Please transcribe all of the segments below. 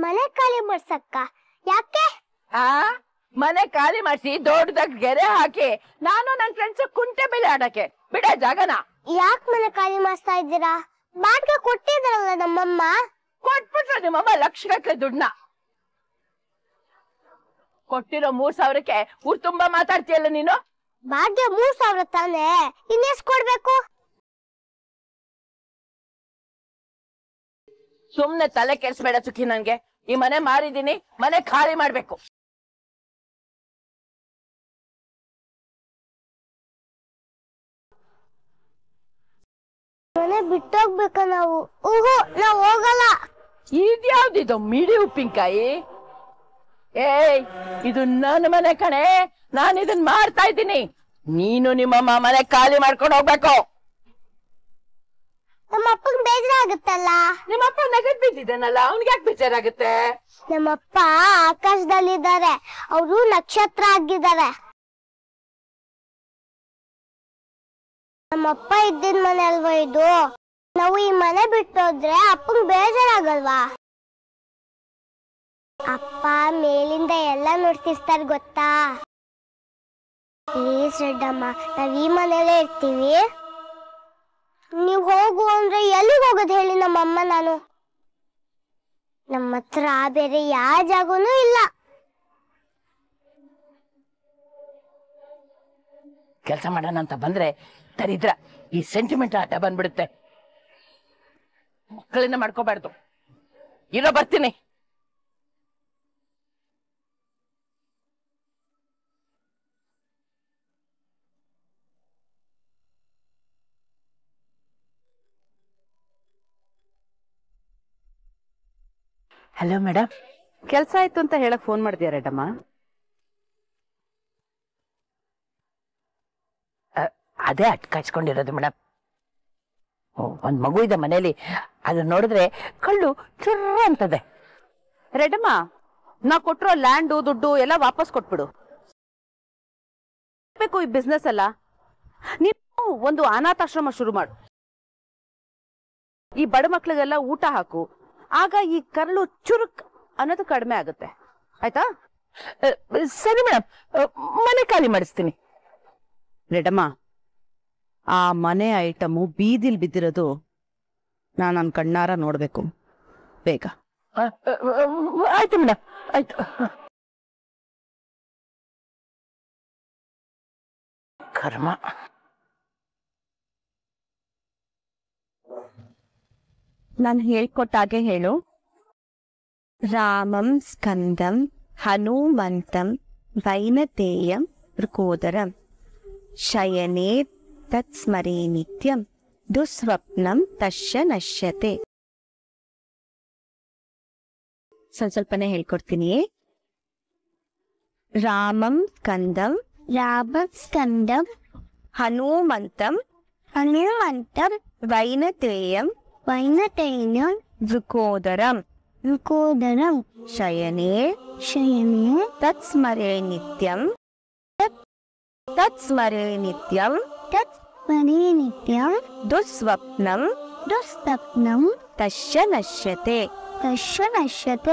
ಮನೆ ಖಾಲಿ ಮಾಡ್ಸಕ್ಕ ಯಾಕೆ ಆ ಮನೆ ಖಾಲಿ ಮಾಡಿಸಿ ದೊಡ್ಡದಾಗ ಗೆರೆ ಹಾಕಿ ನಾನು ನನ್ ಫ್ರೆಂಡ್ಸ್ ಕುಂಟೆ ಬೆಲೆ ಆಡಕ್ಕೆ ಬಿಡ ಜಾಗನ ಯಾಕೆ ಮನೆ ಖಾಲಿ ಮಾಡಿಸ್ತಾ ಇದ್ದೀರಾ ಬಾಡ್ಗೆ ಕೊಟ್ಟಿದ್ರಲ್ಲ ನಮ್ಮಮ್ಮ ಕೊಟ್ಬಿಟ್ರೆ ನಿಮ್ಮಮ್ಮ ಲಕ್ಷ ಗಟ್ಲೆ ದುಡ್ಡನ್ನ ಕೊಟ್ಟಿರೋ ಮೂರ್ ಸಾವಿರಕ್ಕೆ ಊರ್ ತುಂಬಾ ಮಾತಾಡ್ತೀಯಲ್ಲ ನೀನು ಬಾಡ್ಗೆ ಮೂರ್ ಸಾವಿರ ತಾನೆ ಇನ್ನೆಷ್ಟ್ ಕೊಡ್ಬೇಕು ಸುಮ್ನೆ ತಲೆ ಕೆಡ್ಸ್ಬೇಡ ಸುಖಿ ನನ್ಗೆ ಈ ಮನೆ ಮಾರಿದೀನಿ ಮನೆ ಖಾಲಿ ಮಾಡ್ಬೇಕು ಮನೆ ಬಿಟ್ಟೋಗ್ಬೇಕ ನಾವು ಊಹು ನಾವ್ ಹೋಗಲ್ಲ ಇದ್ಯಾವ್ದಿದು ಮಿಡಿ ಉಪ್ಪಿನಕಾಯಿ ಏಯ್ ಇದು ನನ್ನ ಮನೆ ಕಣೆ ನಾನು ಇದನ್ ಮಾಡ್ತಾ ಇದ್ದೀನಿ ನೀನು ನಿಮ್ಮಮ್ಮ ಮನೆ ಖಾಲಿ ಮಾಡ್ಕೊಂಡು ಹೋಗ್ಬೇಕು ನಮ್ಮ ಅಪ್ಪಂಗ್ ಬೇಜಾರಾಗುತ್ತಲ್ಲ ನಿಮ್ಮಪ್ಪ ನಗದ್ ಬಿದ್ದಿದ್ದಾನಲ್ಲ ಅವ್ನಿಗೆ ಯಾಕೆ ಬೇಜಾರಾಗುತ್ತೆ ನಮ್ಮಪ್ಪ ಆಕಾಶದಲ್ಲಿದ್ದಾರೆ ಅವರು ನಕ್ಷತ್ರ ಆಗಿದ್ದಾರೆ ನಮ್ಮಪ್ಪ ಇದ್ದಿದ್ ಮನೆ ಅಲ್ವಾ ಇದು ನಾವು ಈ ಮನೆ ಬಿಟ್ಟೋದ್ರೆ ಅಪ್ಪಂಗ್ ಬೇಜಾರಾಗಲ್ವಾ ಅಪ್ಪ ಮೇಲಿಂದ ಎಲ್ಲ ನೋಡ್ತಿರ್ತಾರೆ ಗೊತ್ತಾ ಪ್ಲೀಸ್ ರೆಡ್ಡಮ್ಮ ನಾವ್ ಈ ಮನೇಲೇ ಇರ್ತೀವಿ ನೀವ್ ಹೋಗು ಅಂದ್ರೆ ಎಲ್ಲಿಗೆ ಹೋಗೋದು ಹೇಳಿ ನಮ್ಮಮ್ಮ ನಾನು ನಮ್ಮ ಹತ್ರ ಬೇರೆ ಯಾವ ಜಾಗನೂ ಇಲ್ಲ ಕೆಲಸ ಮಾಡೋಣ ಅಂತ ಬಂದ್ರೆ ದರಿದ್ರ ಈ ಸೆಂಟಿಮೆಂಟ್ ಆಟ ಬಂದ್ಬಿಡುತ್ತೆ ಮಕ್ಕಳನ್ನ ಮಾಡ್ಕೋಬಾರ್ದು ಇರೋ ಬರ್ತೀನಿ ಹಲೋ ಮೇಡಮ್ ಕೆಲ್ಸ ಆಯ್ತು ಅಂತ ಹೇಳಕ್ ಫೋನ್ ಮಾಡಿದ್ಯಾ ರೆಡ್ಡಮ್ಮ ಅದೇ ಅಟ್ಕಾಯಿಸ್ಕೊಂಡಿರೋದು ಮೇಡಮ್ ಒಂದ್ ಮಗು ಇದೆ ಮನೇಲಿ ಅದು ನೋಡಿದ್ರೆ ಕಳ್ಳು ಚುರ್ರ ಅಂತದೆ ರೆಡ್ಡಮ್ಮ ನಾ ಕೊಟ್ಟಿರೋ ಲ್ಯಾಂಡು ದುಡ್ಡು ಎಲ್ಲ ವಾಪಸ್ ಕೊಟ್ಬಿಡು ಬೇಕು ಈ ಬಿಸ್ನೆಸ್ ಅಲ್ಲ ನೀನು ಒಂದು ಅನಾಥಾಶ್ರಮ ಶುರು ಮಾಡು ಈ ಬಡ ಮಕ್ಳಿಗೆಲ್ಲ ಊಟ ಹಾಕು ಆಗ ಈ ಕರಳು ಚುರುಕ್ ಅನ್ನೋದು ಕಡಿಮೆ ಆಗುತ್ತೆ ಆಯ್ತಾ ಅ, ಸರಿ ಮೇಡಮ್ ಮನೆ ಖಾಲಿ ಮಾಡಿಸ್ತೀನಿ ರೆಡಮ್ಮ ಆ ಮನೆ ಐಟಮು ಬೀದಿಲ್ ಬಿದ್ದಿರೋದು ನಾನು ನನ್ನ ಕಣ್ಣಾರ ನೋಡ್ಬೇಕು ಬೇಗ ಅ, ಅ, ಅ, ಆಯ್ತು ಮೇಡಮ್ ಆಯ್ತು ಕರ್ಮ ನಾನು ಹೇಳ್ಕೊಟ್ಟಾಗೆ ಹೇಳು ರಾಮಂ ಸ್ಕಂದಂ ಹನುಮಂತಂ ವೈನತೇಯಂ ಮೃಕೋದರಂ ಶಯನೇ ತತ್ಸ್ಮರೇ ನಿತ್ಯಂ ದುಸ್ವಪ್ನಂ ತಶ್ಯ ನಶ್ಯತೆ ಸ್ವಲ್ಪ ಸ್ವಲ್ಪನೇ ಹೇಳ್ಕೊಡ್ತೀನಿ ರಾಮಂ ಸ್ಕಂದಂ ರಾಮ ಸ್ಕಂದಂ ಹನುಮಂತಂ ಹನುಮಂತಂ ವೈನತೇಯಂ ವೈನತೇನ ವೃಕೋದರಂ ರುಕೋದರಂ ಶಯನೇ ಶಯನೇ ತತ್ಸ್ಮರೇ ನಿತ್ಯಂ ತತ್ಸ್ಮರೇ ನಿತ್ಯಂ ತತ್ ಮನೆ ನಿತ್ಯಂ ದುಸ್ವಪ್ನಂ ದುಸ್ತಪ್ನಂ ತಶ್ಯ ನಶ್ಯತೆ ತಶ್ಯ ನಶ್ಯತೆ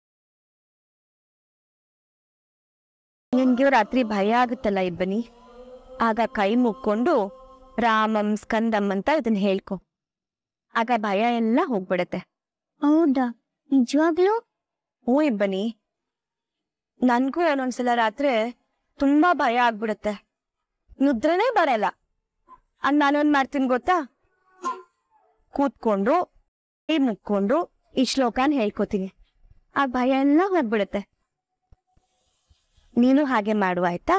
ನಿನ್ಗೆ ರಾತ್ರಿ ಭಯ ಆಗುತ್ತಲ್ಲ ಇಬ್ಬನಿ ಆಗ ಕೈ ಮುಕ್ಕೊಂಡು ರಾಮಂ ಸ್ಕಂದಂ ಅಂತ ಇದನ್ನ ಹೇಳ್ಕೊ ಆಗ ಭಯ ಎಲ್ಲ ಹೋಗ್ಬಿಡತ್ತೆ ಹೌದಾ ನಿಜವಾಗ್ಲೂ ಹ್ಞೂ ಇಬ್ಬನಿ ನನ್ಗೂ ಒಂದೊಂದ್ಸಲ ರಾತ್ರಿ ತುಂಬಾ ಭಯ ಆಗ್ಬಿಡುತ್ತೆ ನಿದ್ರೆನೇ ಬರಲ್ಲ ಅದ್ ನಾನೇನ್ ಮಾಡ್ತೀನಿ ಗೊತ್ತಾ ಕೂತ್ಕೊಂಡು ಕೈ ಮುಕ್ಕೊಂಡು ಈ ಶ್ಲೋಕನ ಹೇಳ್ಕೊತೀನಿ ಆ ಭಯ ಎಲ್ಲ ಹೋಗ್ಬಿಡುತ್ತೆ ನೀನು ಹಾಗೆ ಮಾಡು ಆಯ್ತಾ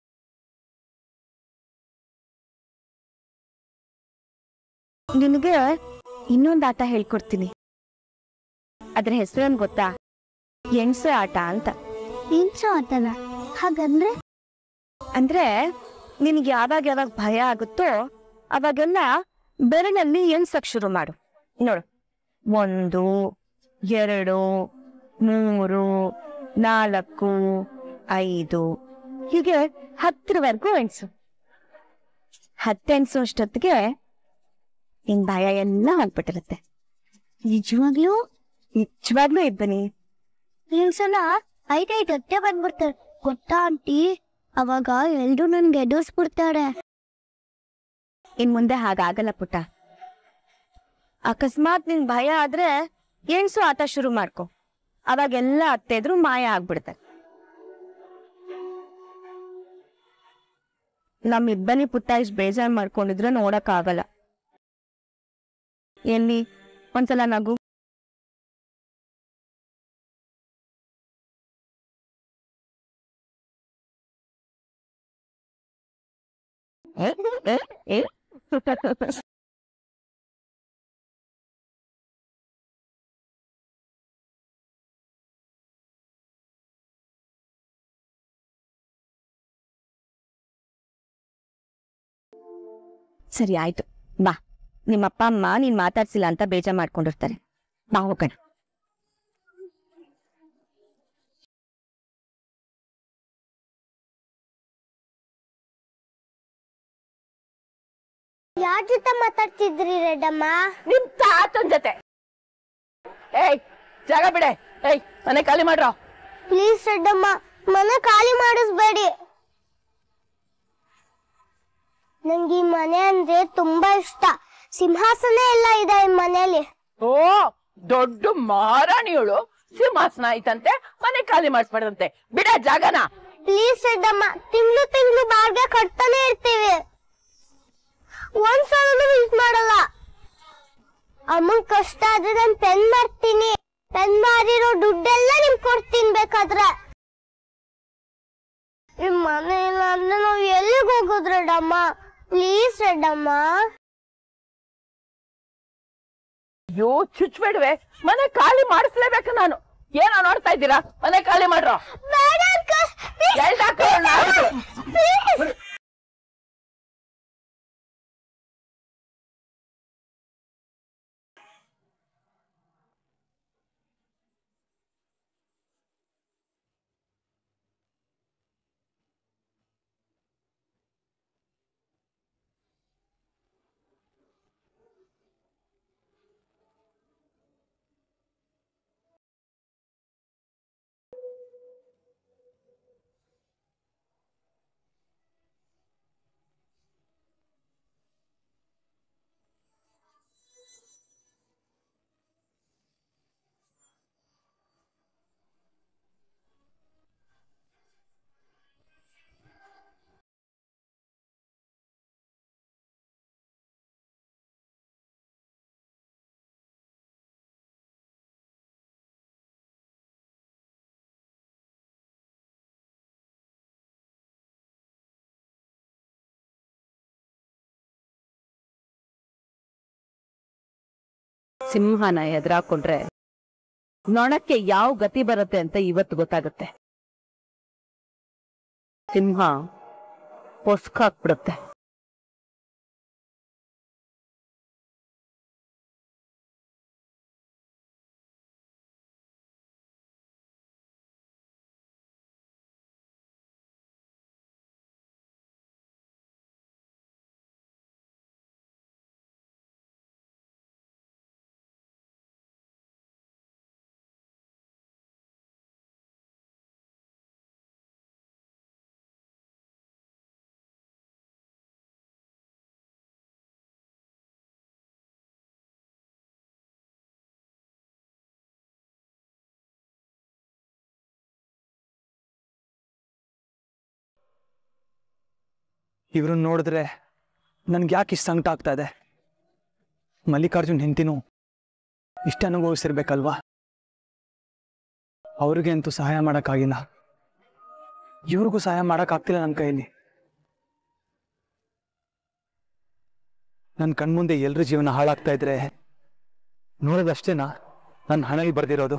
ನಿನಗೆ ಇನ್ನೊಂದು ಆಟ ಹೇಳ್ಕೊಡ್ತೀನಿ ಅದ್ರ ಹೆಸರೇನ್ ಗೊತ್ತಾ ಎಣ್ಸೆ ಆಟ ಅಂತ ಏನ್ಸೋ ಆತನ ಹಾಗಂದ್ರೆ ಅಂದ್ರೆ ನಿನ್ಗೆ ಯಾವಾಗ ಯಾವಾಗ ಭಯ ಆಗುತ್ತೋ ಅವಾಗೆಲ್ಲ ಬೆರಳಲ್ಲಿ ಎಣ್ಸಕ್ ಶುರು ಮಾಡು ನೋಡು ಒಂದು ಎರಡು ಮೂರು ನಾಲ್ಕು ಐದು ಹೀಗೆ ಹತ್ತರವರೆಗೂ ಎಣ್ಸು ಹತ್ತೆಣ್ಸು ಅಷ್ಟೊತ್ತಿಗೆ ನಿನ್ ಭಯ ಎಲ್ಲ ಹೋಗ್ಬಿಟ್ಟಿರುತ್ತೆ ನಿಜವಾಗ್ಲೂ ನಿಜವಾಗ್ಲೂ ಇಬ್ಬನಿ ಒಂದ್ಸಲ ಐದೈದು ಹೊಟ್ಟೆ ಬಂದ್ಬಿಡ್ತಾರೆ ಗೊತ್ತಾ ಆಂಟಿ ಅವಾಗ ಎಲ್ರು ನನ್ಗೆ ಎದುರಿಸ್ಬಿಡ್ತಾರೆ ಇನ್ ಮುಂದೆ ಹಾಗಾಗಲ್ಲ ಪುಟ್ಟ ಅಕಸ್ಮಾತ್ ನಿನ್ ಭಯ ಆದ್ರೆ ಎಣ್ಸು ಆತ ಶುರು ಮಾಡ್ಕೊ ಅವಾಗೆಲ್ಲ ಅತ್ತೆದ್ರು ಮಾಯ ಆಗ್ಬಿಡ್ತಾರೆ ನಮ್ ಇಬ್ಬನಿ ಪುಟ್ಟ ಇಷ್ಟು ಬೇಜಾರ್ ಮಾಡ್ಕೊಂಡಿದ್ರೆ ನೋಡಕ್ ಆಗಲ್ಲ ಎಲ್ಲಿ ಒಂದ್ಸಲ ನಗು ಏ, ಏ, ಏ. ಸರಿ ಆಯ್ತು ಬಾ ನಿಮ್ಮಪ್ಪ ಅಮ್ಮ ನೀನ್ ಮಾತಾಡ್ಸಿಲ್ಲ ಅಂತ ಬೇಜಾರ್ ಮಾಡ್ಕೊಂಡಿರ್ತಾರೆ ಬಾ ಹೋಗೋಣ ಯಾರ ಜೊತೆ ಮಾತಾಡ್ತಿದ್ರಿ ರೆಡ್ಡಮ್ಮ ನಿಮ್ ತಾತನ್ ಜೊತೆ ಏಯ್ ಜಾಗ ಬಿಡೆ ಏಯ್ ಮನೆ ಖಾಲಿ ಮಾಡ್ರೋ ಪ್ಲೀಸ್ ರೆಡ್ಡಮ್ಮ ಮನೆ ಖಾಲಿ ಮಾಡಿಸ್ಬೇಡಿ ನಂಗೆ ಈ ಮನೆ ಅಂದ್ರೆ ತುಂಬಾ ಇಷ್ಟ ಸಿಂಹಾಸನ ಎಲ್ಲ ಇದೆ ಈ ಮನೆಯಲ್ಲಿ ಓ ದೊಡ್ಡ ಮಹಾರಾಣಿಯವಳು ಸಿಂಹಾಸನ ಐತಂತೆ ಮನೆ ಖಾಲಿ ಮಾಡಿಸ್ಬಾರ್ದಂತೆ ಬಿಡ ಜಾಗನ ಪ್ಲೀಸ್ ರೆಡ್ಡಮ್ಮ ತಿಂಗಳು ತಿಂಗಳು ಬಾರ್ಗೆ ಕಟ್ತಾನೆ ಇರ್ತೀವಿ ಒಂದ್ಸಲನೂ ಮಿಸ್ ಮಾಡಲ್ಲ ಅಮ್ಮನ್ ಕಷ್ಟ ಆದ್ರೆ ನಾನ್ ಪೆನ್ ಮಾಡ್ತೀನಿ ಪೆನ್ ಮಾರಿರೋ ದುಡ್ಡೆಲ್ಲ ನಿಮ್ ಕೊಡ್ತೀನಿ ಬೇಕಾದ್ರೆ ಈ ಮನೆ ಇಲ್ಲ ಅಂದ್ರೆ ನಾವ್ ಎಲ್ಲಿಗೆ ಹೋಗೋದು ರೆಡ್ಡಮ್ಮ ಪ್ಲೀಸ್ ರೆಡ್ಡಮ್ಮ ಅಯ್ಯೋ ಚುಚ್ಬೇಡ್ವೆ ಮನೆ ಖಾಲಿ ಮಾಡಿಸ್ಲೇಬೇಕು ನಾನು ಏನೋ ನೋಡ್ತಾ ಇದ್ದೀರಾ ಮನೆ ಖಾಲಿ ಮಾಡ್ರೋ ಬೇಡ ಅಂಕಲ್ ಎಳ್ದಾಕೋಣ ಪ್ಲೀಸ್ ಸಿಂಹನ ಎದುರಾಕೊಂಡ್ರೆ ನೊಣಕ್ಕೆ ಯಾವ ಗತಿ ಬರುತ್ತೆ ಅಂತ ಇವತ್ತು ಗೊತ್ತಾಗುತ್ತೆ ಸಿಂಹ ಪೊಸ್ಕಾಕ್ಬಿಡುತ್ತೆ ಇವ್ರನ್ನ ನೋಡಿದ್ರೆ ನನ್ಗೆ ಯಾಕೆ ಇಷ್ಟು ಸಂಕಟ ಆಗ್ತಾ ಇದೆ ಮಲ್ಲಿಕಾರ್ಜುನ್ ಹೆಂಡ್ತಿನೂ ಇಷ್ಟ ಅನುಭವಿಸಿರ್ಬೇಕಲ್ವಾ ಅವ್ರಿಗೆ ಅಂತೂ ಸಹಾಯ ಮಾಡೋಕ್ಕಾಗಿಲ್ಲ ಇವ್ರಿಗೂ ಸಹಾಯ ಮಾಡೋಕ್ಕಾಗ್ತಿಲ್ಲ ನನ್ನ ಕೈಯಲ್ಲಿ ನನ್ನ ಕಣ್ಮುಂದೆ ಎಲ್ರ ಜೀವನ ಹಾಳಾಗ್ತಾ ಇದ್ರೆ ನೋಡೋದಷ್ಟೇನಾ ನನ್ನ ಹಣೆಯಲ್ಲಿ ಬರ್ದಿರೋದು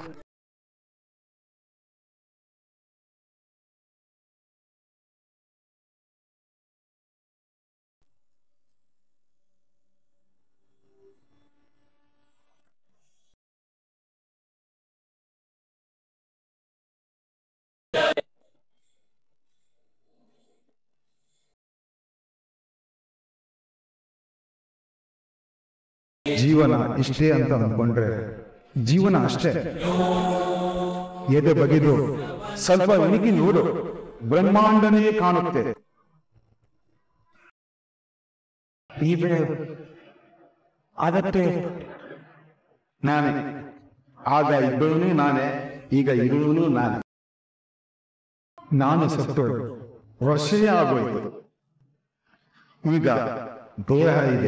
ಜೀವನ ಇಷ್ಟೇ ಅಂತ ಅಂದ್ಕೊಂಡ್ರೆ ಜೀವನ ಅಷ್ಟೇ ಎದೆ ಬಗೆದು ಸ್ವಲ್ಪ ಇಣುಕಿ ನೋಡು ಬ್ರಹ್ಮಾಂಡನೇ ಕಾಣುತ್ತೆ ಈ ಬೆಳೆ ಆಗತ್ತೆ ನಾನೇ ಆಗ ಇದ್ದವನು ನಾನೇ ಈಗ ಇರುವನು ನಾನೇ ನಾನು ಸತ್ತೋಳು ವರ್ಷವೇ ಆಗೋಯ್ತು ಈಗ ದೇಹ ಇದೆ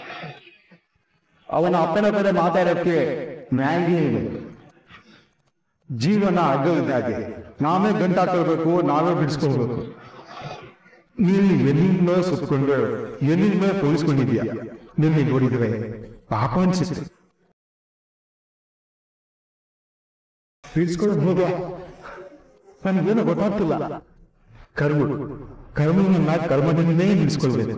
ಅವನ ಅಪ್ಪನ ಕಡೆ ಮಾತಾಡಕ್ಕೆ ನ್ಯಾಯ ಇದೆ ಜೀವನ ಅಗ್ಗವಿದ್ದಾಗೆ ನಾವೇ ಗಂಟಾಕೊಳ್ಬೇಕು ನಾವೇ ಬಿಡಿಸ್ಕೋಬೇಕು ನೀನು ಎಲ್ಲಿಂದ ಸುತ್ಕೊಂಡು ಎಲ್ಲಿಂದ ತೋರಿಸ್ಕೊಂಡಿದ್ಯಾ ನಿನ್ನೆ ನೋಡಿದ್ರೆ ಪಾಪ ಅನ್ಸುತ್ತೆ ಬಿಡಿಸ್ಕೊಂಡು ಹೋಗ ನನಗೇನು ಗೊತ್ತಾಗ್ತಿಲ್ಲ ಕರ್ಮ ಕರ್ಮವನ್ನ ಕರ್ಮದಿಂದಲೇ ಬಿಡಿಸ್ಕೊಳ್ಬೇಕು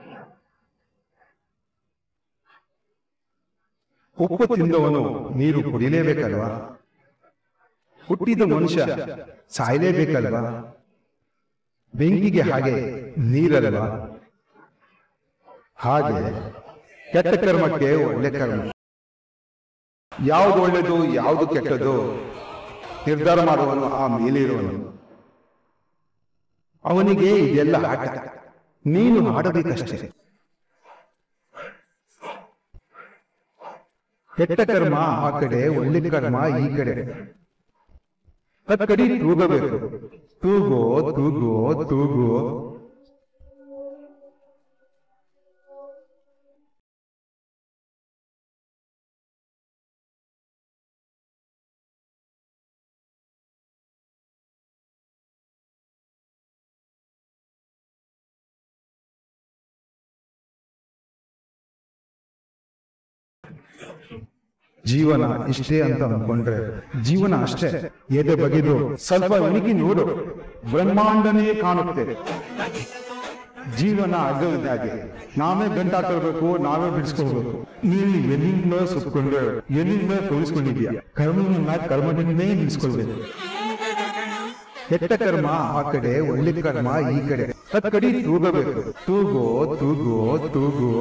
ಉಪ್ಪು ತಿಂದವನು ನೀರು ಕುಡಿಲೇಬೇಕಲ್ವಾ ಹುಟ್ಟಿದ ಮನುಷ್ಯ ಸಾಯಲೇಬೇಕಲ್ವಾ ಬೆಂಕಿಗೆ ಹಾಗೆ ನೀರಲ್ವಾ ಹಾಗೆ ಕೆಟ್ಟ ಕರ್ಮಕ್ಕೆ ಒಳ್ಳೆ ಕರ್ಮ ಯಾವುದು ಒಳ್ಳೆದು ಯಾವುದು ಕೆಟ್ಟದು ನಿರ್ಧಾರ ಮಾಡುವನು ಆ ಮೇಲಿರುವನು ಅವನಿಗೆ ಇದೆಲ್ಲ ಆಟ ನೀನು ಆಡಬೇಕಷ್ಟೇ ಕೆಟ್ಟ ಕರ್ಮ ಆ ಕಡೆ ಒಳ್ಳೆ ಕರ್ಮ ಈ ಕಡೆ ಕಡಿ ತೂಗಬೇಕು ತೂಗೋ ತೂಗೋ ತೂಗೋ ಜೀವನ ಇಷ್ಟೇ ಅಂತ ಅನ್ಕೊಂಡ್ರೆ ಜೀವನ ಅಷ್ಟೇ ಎದೆ ಬಗೆದು ಸ್ವಲ್ಪ ಇಣುಕಿ ನೋಡು ಬ್ರಹ್ಮಾಂಡನೇ ಕಾಣುತ್ತೆ ಜೀವನ ಅಗ್ಗವಿದ್ದಾಗೆ ನಾವೇ ಗಂಟಾಕೊಳ್ಬೇಕು ನಾವೇ ಬಿಡಿಸ್ಕೋಬೇಕು ನೀನು ಎಲ್ಲಿಂದ ಸುತ್ಕೊಂಡು ಎಲ್ಲಿಂದ ತೋರಿಸ್ಕೊಂಡಿದ್ಯಾ ಕರ್ಮವನ್ನ ಕರ್ಮದಿಂದಲೇ ಬಿಡಿಸ್ಕೊಳ್ಬೇಕು ಕೆಟ್ಟ ಕರ್ಮ ಆ ಕಡೆ ಒಳ್ಳೆ ಕರ್ಮ ಈ ಕಡೆ ಕಡಿ ತೂಗಬೇಕು ತೂಗೋ ತೂಗೋ ತೂಗೋ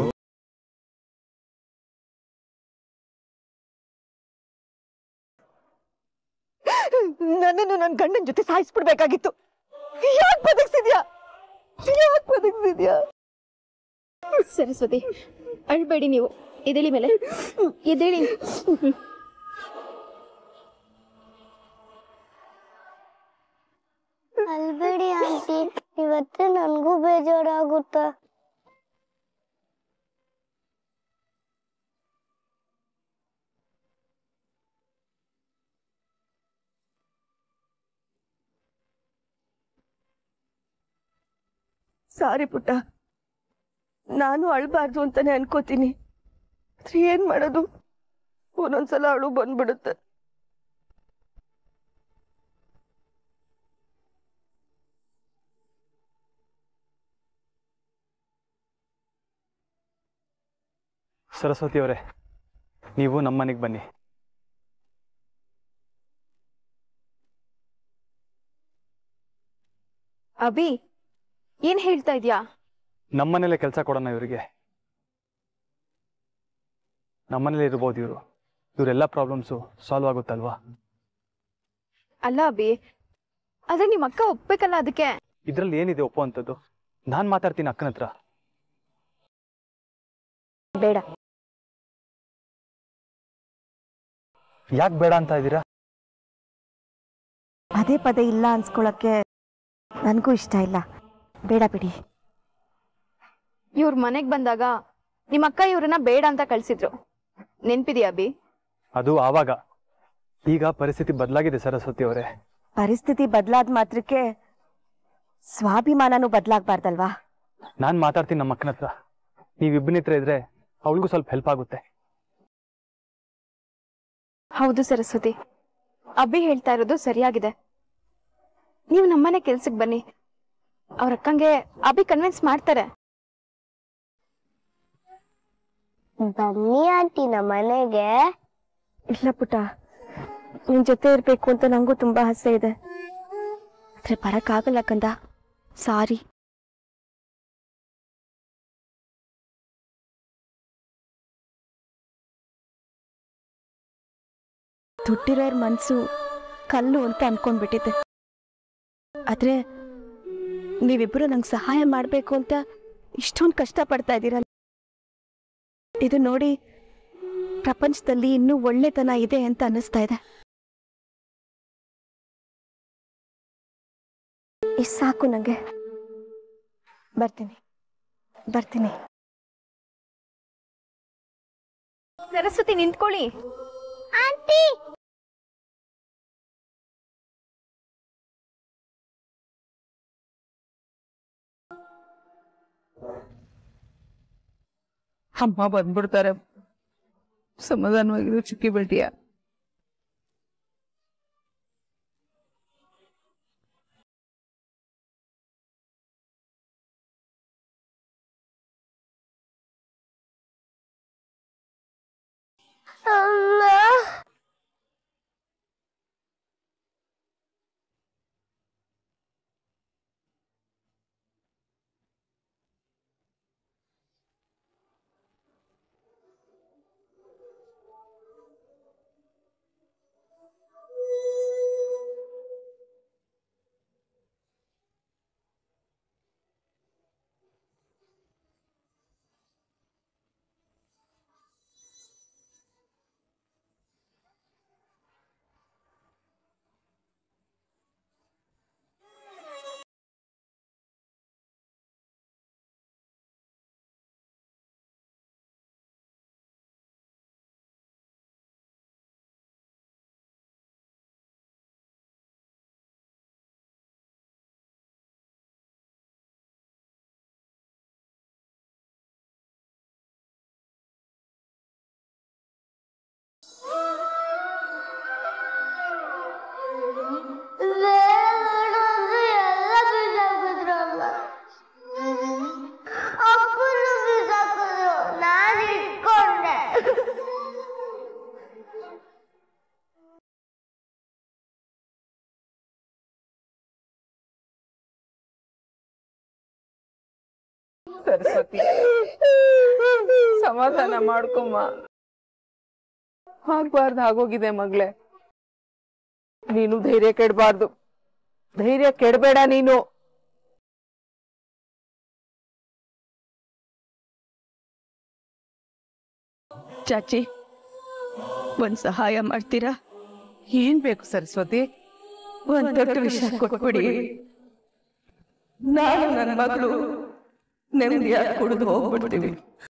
ನನ್ನನ್ನು ನನ್ನ ಗಂಡನ ಜೊತೆ ಸಾಯಿಸ್ಬಿಡ್ಬೇಕಾಗಿತ್ತು ಯಾಕೆ ಬದುಕ್ಸಿದ್ಯಾ ಯಾಕೆ ಬದುಕ್ಸಿದ್ಯಾ ಸರಸ್ವತಿ ಅಳ್ಬೇಡಿ ನೀವು ಎದೇಳಿ ಮೇಲೆ ಎದೇಳಿ ಅಲ್ಬೇಡಿ ಆಂಟಿ ಇವತ್ತೇ ನನ್ಗೂ ಬೇಜಾರಾಗುತ್ತೆ ಸಾರಿ ಪುಟ್ಟ ನಾನು ಅಳ್ಬಾರ್ದು ಅಂತಾನೆ ಅನ್ಕೋತೀನಿ ಆದ್ರೆ ಏನ್ ಮಾಡೋದು ಒಂದೊಂದ್ಸಲ ಅಳು ಬಂದ್ಬಿಡುತ್ತೆ ಸರಸ್ವತಿ ಅವರೇ ನೀವು ನಮ್ಮನೆಗೆ ಬನ್ನಿ ಅಭಿ ಏನ್ ಹೇಳ್ತಾ ಇದ್ಯಾ ನಮ್ಮನೇಲೆ ಕೆಲಸ ಕೊಡೋಣ ಇವರಿಗೆ ನಮ್ಮನೇಲೆ ಇರ್ಬೋದು ಇವರು ಇವರೆಲ್ಲ ಪ್ರಾಬ್ಲಮ್ಸು ಸಾಲ್ವ್ ಆಗುತ್ತಲ್ವಾ ಅಲ್ಲ ಅಭಿ ಆದ್ರೆ ನಿಮ್ ಅಕ್ಕ ಒಪ್ಬೇಕಲ್ಲ ಅದಕ್ಕೆ ಇದ್ರಲ್ಲಿ ಏನಿದೆ ಒಪ್ಪುವಂಥದ್ದು ನಾನು ಮಾತಾಡ್ತೀನಿ ಅಕ್ಕನ ಹತ್ರ ಬೇಡ ಯಾಕೆ ಬೇಡ ಅಂತ ಇದ್ದೀರಾ ಪದೇ ಪದೇ ಇಲ್ಲ ಅನ್ಸ್ಕೊಳಕ್ಕೆ ನನಗೂ ಇಷ್ಟ ಇಲ್ಲ ಬೇಡ ಬಿಡಿ ಇವ್ರ ಮನೆಗ್ ಬಂದಾಗ ನಿಮ್ ಅಕ್ಕ ಇವ್ರನ್ನ ಬೇಡ ಅಂತ ಕಳ್ಸಿದ್ರು ನೆನ್ಪಿದ್ಯಾ ಅಭಿ ಅದು ಆವಾಗ ಈಗ ಪರಿಸ್ಥಿತಿ ಬದಲಾಗಿದೆ ಸರಸ್ವತಿ ಅವರೇ ಪರಿಸ್ಥಿತಿ ಬದಲಾದ ಮಾತ್ರಕ್ಕೆ ಸ್ವಾಭಿಮಾನನೂ ಬದಲಾಗಬಾರ್ದಲ್ವಾ ನಾನು ಮಾತಾಡ್ತೀನಿ ನಮ್ಮ ಅಕ್ಕನ ಹತ್ರ ನೀವಿಬ್ಬನ ಹತ್ರ ಇದ್ರೆ ಅವಳಿಗೂ ಸ್ವಲ್ಪ ಹೆಲ್ಪ್ ಆಗುತ್ತೆ ಹೌದು ಸರಸ್ವತಿ ಅಭಿ ಹೇಳ್ತಾ ಇರೋದು ಸರಿಯಾಗಿದೆ ನೀವು ನಮ್ಮನೆ ಕೆಲ್ಸಕ್ ಬನ್ನಿ ಅವ್ರ ಅಕ್ಕಂಗೆ ಅಭಿ ಕನ್ವಿನ್ಸ್ ಮಾಡ್ತಾರೆ ಬನ್ನಿ ಆಂಟಿ ನಮ್ಮ ಮನೆಗೆ ಇಲ್ಲ ಪುಟ್ಟ ನಿನ್ ಜೊತೆ ಇರ್ಬೇಕು ಅಂತ ನಂಗೂ ತುಂಬಾ ಆಸೆ ಇದೆ ಆದ್ರೆ ಬರಕ್ಕಾಗಲ್ಲ ಕಂದ ಸಾರಿ ದುಡ್ಡಿರೋರ್ ಮನ್ಸು ಕಲ್ಲು ಅಂತ ಅನ್ಕೊಂಡ್ಬಿಟ್ಟಿದ್ದೆ ಆದ್ರೆ ನೀವಿಬ್ರು ನಂಗೆ ಸಹಾಯ ಮಾಡಬೇಕು ಅಂತ ಇಷ್ಟೊಂದು ಕಷ್ಟಪಡ್ತಾ ಇದ್ದೀರಲ್ಲ ಇದು ನೋಡಿ ಪ್ರಪಂಚದಲ್ಲಿ ಇನ್ನೂ ಒಳ್ಳೆತನ ಇದೆ ಅಂತ ಅನ್ನಿಸ್ತಾ ಇದೆ ಇಷ್ಟು ಸಾಕು ನನಗೆ ಬರ್ತೀನಿ ಬರ್ತೀನಿ ಸರಸ್ವತಿ ನಿಂತ್ಕೊಳ್ಳಿ ಆಂಟಿ ಅಮ್ಮ ಬಂದ್ಬಿಡ್ತಾರೆ ಸಮಾಧಾನವಾಗಿರು ಚುಕ್ಕಿ ಬೆಟ್ಟಿಯ ಅಮ್ಮ ಬೇಡ ಅಂದ್ರೆ ಎಲ್ಲ ಬಿಸಾಕಿದ್ರಲ್ಲ ಅಪ್ಪನು ಬಿಸಾಕಿದ್ರು ನಾನು ಇಟ್ಕೊಂಡೆ ಸರಸ್ವತಿ ಸಮಾಧಾನ ಮಾಡ್ಕೊಮ್ಮ ಆಗ್ಬಾರ್ದು ಆಗೋಗಿದೆ ಮಗ್ಳೆ ನೀನು ಧೈರ್ಯ ಕೆಡಬಾರ್ದು ಧೈರ್ಯ ಕೆಡಬೇಡ ನೀನು ಚಾಚಿ ಒಂದ್ ಸಹಾಯ ಮಾಡ್ತೀರಾ ಏನ್ ಬೇಕು ಸರಸ್ವತಿ ಒಂದ್ ದೊಡ್ಡ ವಿಷಯ ಕೊಟ್ಬಿಡಿ ನಾನು ನನ್ನ ಮಗಳು ನೆಮ್ಮದಿಯಾಗಿ ಕುಡಿದು ಹೋಗ್ಬಿಡ್ತೀವಿ